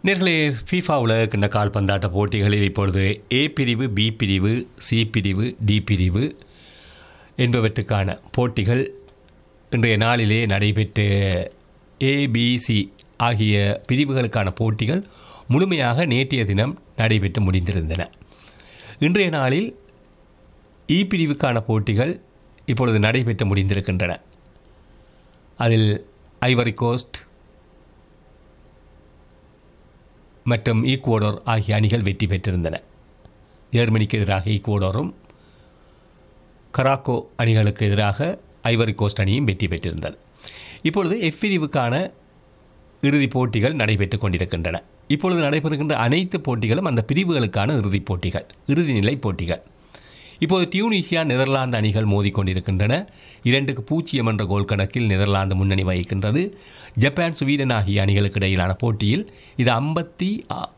நேர்களே ஃபீஃபா உலக கிண்ண கால்பந்தாட்ட போட்டிகளில் இப்பொழுது ஏ பிரிவு பி பிரிவு சி பிரிவு டி பிரிவு என்பவற்றுக்கான போட்டிகள் இன்றைய நாளிலே நடைபெற்று ஏபிசி ஆகிய பிரிவுகளுக்கான போட்டிகள் முழுமையாக நேற்றைய தினம் நடைபெற்று முடிந்திருந்தன இன்றைய நாளில் இ பிரிவுக்கான போட்டிகள் இப்பொழுது நடைபெற்று முடிந்திருக்கின்றன அதில் ஐவரி கோஸ்ட் மற்றும் ஈக்குவடோர் ஆகிய அணிகள் வெற்றி பெற்றிருந்தன ஜெர்மனிக்கு எதிராக ஈக்குவடோரும் கராக்கோ அணிகளுக்கு எதிராக ஐவரி கோஸ்ட் அணியும் வெற்றி பெற்றிருந்தது இப்பொழுது எஃப் பிரிவுக்கான இறுதிப் போட்டிகள் நடைபெற்றுக் கொண்டிருக்கின்றன இப்பொழுது நடைபெறுகின்ற அனைத்து போட்டிகளும் அந்த பிரிவுகளுக்கான இறுதிப் போட்டிகள் இறுதிநிலை போட்டிகள் இப்போது டியூனிஷியா நெதர்லாந்து அணிகள் மோதிக்கொண்டிருக்கின்றன இரண்டுக்கு பூஜ்ஜியம் என்ற கோல் கணக்கில் நெதர்லாந்து முன்னணி வகிக்கின்றது ஜப்பான் ஸ்வீடன் ஆகிய அணிகளுக்கு இடையிலான போட்டியில் இது ஐம்பத்தி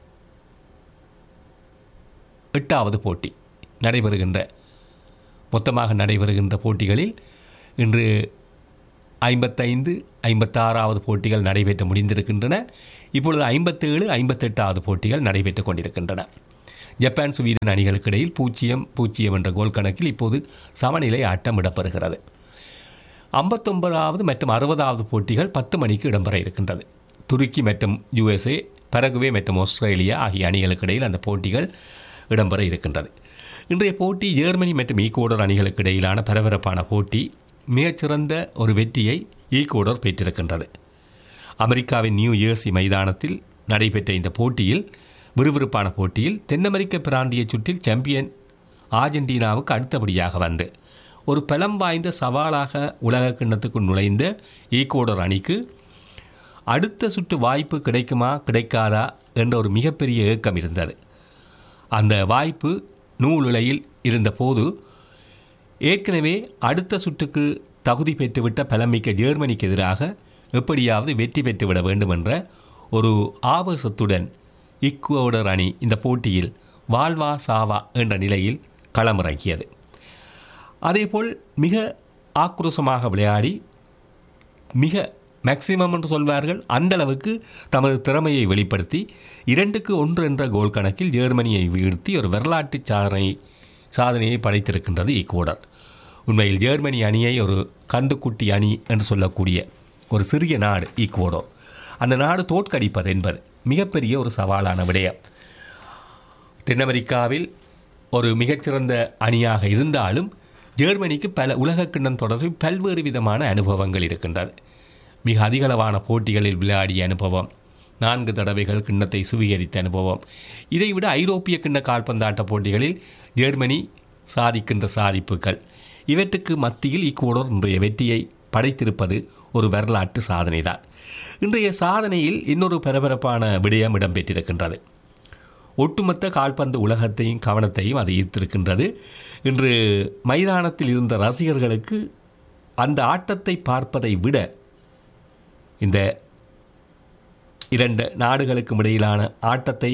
எட்டாவது போட்டி நடைபெறுகின்ற மொத்தமாக நடைபெறுகின்ற போட்டிகளில் இன்று ஐம்பத்தைந்து ஐம்பத்தாறாவது போட்டிகள் நடைபெற்று முடிந்திருக்கின்றன இப்பொழுது ஐம்பத்தேழு ஐம்பத்தெட்டாவது போட்டிகள் நடைபெற்றுக் கொண்டிருக்கின்றன ஜப்பான் ஸ்வீடன் அணிகளுக்கு இடையில் பூஜ்ஜியம் பூஜ்ஜியம் என்ற கோல் கணக்கில் இப்போது சமநிலை ஆட்டம் இடம்பெறுகிறது ஐம்பத்தொன்பதாவது மற்றும் அறுபதாவது போட்டிகள் பத்து மணிக்கு இடம்பெற இருக்கின்றது துருக்கி மற்றும் யுஎஸ்ஏ பரகுவே மற்றும் ஆஸ்திரேலியா ஆகிய அணிகளுக்கு இடையில் அந்த போட்டிகள் இடம்பெற இருக்கின்றது இன்றைய போட்டி ஜெர்மனி மற்றும் ஈக்குவடர் அணிகளுக்கு இடையிலான பரபரப்பான போட்டி மிகச்சிறந்த ஒரு வெற்றியை ஈக்குவடர் பெற்றிருக்கின்றது அமெரிக்காவின் நியூ ஜெர்சி மைதானத்தில் நடைபெற்ற இந்த போட்டியில் விறுவிறுப்பான போட்டியில் தென் அமெரிக்க பிராந்திய சுற்றில் சாம்பியன் ஆர்ஜென்டினாவுக்கு அடுத்தபடியாக வந்து ஒரு பலம் வாய்ந்த சவாலாக உலக கிண்ணத்துக்கு நுழைந்த ஈக்குவடர் அணிக்கு அடுத்த சுற்று வாய்ப்பு கிடைக்குமா கிடைக்காதா என்ற ஒரு மிகப்பெரிய ஏக்கம் இருந்தது அந்த வாய்ப்பு நூலுலையில் இருந்தபோது ஏற்கனவே அடுத்த சுற்றுக்கு தகுதி பெற்றுவிட்ட பலமிக்க ஜெர்மனிக்கு எதிராக எப்படியாவது வெற்றி பெற்றுவிட வேண்டும் என்ற ஒரு ஆவேசத்துடன் இக்குவடர் அணி இந்த போட்டியில் வாழ்வா சாவா என்ற நிலையில் களமிறங்கியது அதேபோல் மிக ஆக்ரோஷமாக விளையாடி மிக மேக்சிமம் என்று சொல்வார்கள் அந்த அளவுக்கு தமது திறமையை வெளிப்படுத்தி இரண்டுக்கு ஒன்று என்ற கோல் கணக்கில் ஜெர்மனியை வீழ்த்தி ஒரு வரலாற்று சாதனை சாதனையை படைத்திருக்கின்றது ஈக்குவடர் உண்மையில் ஜெர்மனி அணியை ஒரு கந்துக்குட்டி அணி என்று சொல்லக்கூடிய ஒரு சிறிய நாடு ஈக்குவடோர் அந்த நாடு தோற்கடிப்பது என்பது மிகப்பெரிய ஒரு சவாலான விடயம் தென் அமெரிக்காவில் ஒரு மிகச்சிறந்த அணியாக இருந்தாலும் ஜெர்மனிக்கு பல உலக கிண்ணம் தொடர்பில் பல்வேறு விதமான அனுபவங்கள் இருக்கின்றது மிக அதிகளவான போட்டிகளில் விளையாடிய அனுபவம் நான்கு தடவைகள் கிண்ணத்தை சுவீகரித்த அனுபவம் இதைவிட ஐரோப்பிய கிண்ண கால்பந்தாட்ட போட்டிகளில் ஜெர்மனி சாதிக்கின்ற சாதிப்புகள் இவற்றுக்கு மத்தியில் ஈக்குவடோர் இன்றைய வெற்றியை படைத்திருப்பது ஒரு வரலாற்று சாதனைதான் இன்றைய சாதனையில் இன்னொரு பரபரப்பான விடயம் இடம்பெற்றிருக்கின்றது ஒட்டுமொத்த கால்பந்து உலகத்தையும் கவனத்தையும் அது ஈர்த்திருக்கின்றது இன்று மைதானத்தில் இருந்த ரசிகர்களுக்கு அந்த ஆட்டத்தை பார்ப்பதை விட இந்த இரண்டு நாடுகளுக்கும் இடையிலான ஆட்டத்தை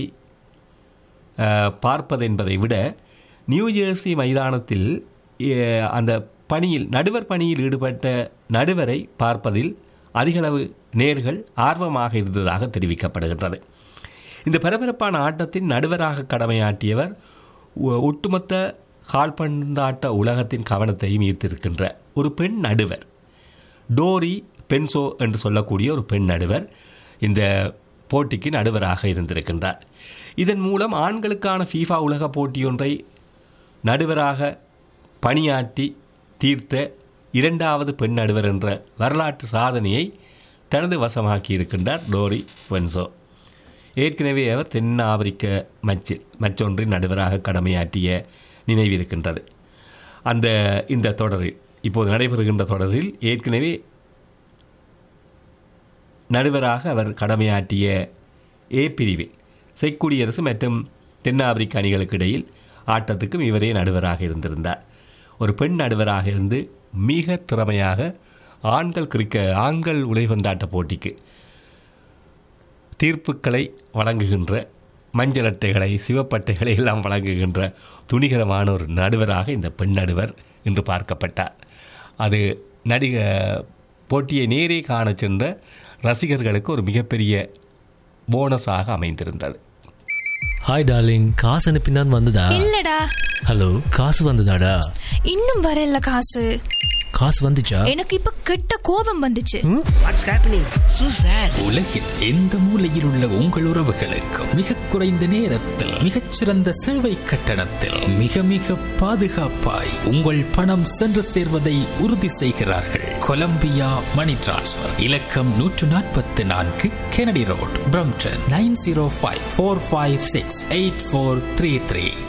பார்ப்பது என்பதை விட நியூ ஜெர்சி மைதானத்தில் அந்த பணியில் நடுவர் பணியில் ஈடுபட்ட நடுவரை பார்ப்பதில் அதிகளவு நேர்கள் ஆர்வமாக இருந்ததாக தெரிவிக்கப்படுகின்றது இந்த பரபரப்பான ஆட்டத்தின் நடுவராக கடமையாற்றியவர் ஒட்டுமொத்த கால்பந்தாட்ட உலகத்தின் கவனத்தையும் ஈர்த்திருக்கின்ற ஒரு பெண் நடுவர் டோரி பென்சோ என்று சொல்லக்கூடிய ஒரு பெண் நடுவர் இந்த போட்டிக்கு நடுவராக இருந்திருக்கின்றார் இதன் மூலம் ஆண்களுக்கான ஃபீஃபா உலக போட்டியொன்றை நடுவராக பணியாற்றி தீர்த்த இரண்டாவது பெண் நடுவர் என்ற வரலாற்று சாதனையை தனது வசமாக்கி இருக்கின்றார் டோரி பென்சோ ஏற்கனவே அவர் தென் ஆப்பிரிக்க மச்சில் மற்றொன்றின் நடுவராக கடமையாற்றிய நினைவிருக்கின்றது அந்த இந்த தொடரில் இப்போது நடைபெறுகின்ற தொடரில் ஏற்கனவே நடுவராக அவர் கடமையாற்றிய ஏ பிரிவில் செக்குடியரசு மற்றும் தென்னாப்பிரிக்க அணிகளுக்கு இடையில் ஆட்டத்துக்கும் இவரே நடுவராக இருந்திருந்தார் ஒரு பெண் நடுவராக இருந்து மிக திறமையாக ஆண்கள் கிரிக்க ஆண்கள் உலைவந்தாட்ட போட்டிக்கு தீர்ப்புகளை வழங்குகின்ற மஞ்சள் அட்டைகளை சிவப்பட்டைகளை எல்லாம் வழங்குகின்ற துணிகரமான ஒரு நடுவராக இந்த பெண் நடுவர் என்று பார்க்கப்பட்டார் அது நடிக போட்டியை நேரே காண சென்ற ரசிகர்களுக்கு ஒரு மிகப்பெரிய போனஸாக அமைந்திருந்தது ஹாய் டார்லிங் காசு அனுப்பினான் வந்ததா இல்லடா ஹலோ காசு வந்ததாடா இன்னும் வரல காசு காசு வந்துச்சா எனக்கு இப்ப கெட்ட கோபம் வந்துச்சு வாட்ஸ் ஹேப்பனிங் சூ சார் உலகில் எந்த மூலையில் உள்ள உங்கள் உறவுகளுக்கும் மிக குறைந்த நேரத்தில் மிகச்சிறந்த சேவை கட்டணத்தில் மிக மிக பாதுகாப்பாய் உங்கள் பணம் சென்று சேர்வதை உறுதி செய்கிறார்கள் கொலம்பியா மணி டிரான்ஸ்ஃபர் இலக்கம் நூற்று நாற்பத்தி நான்கு Kennedy road Brampton nine zero five four five six eight four three three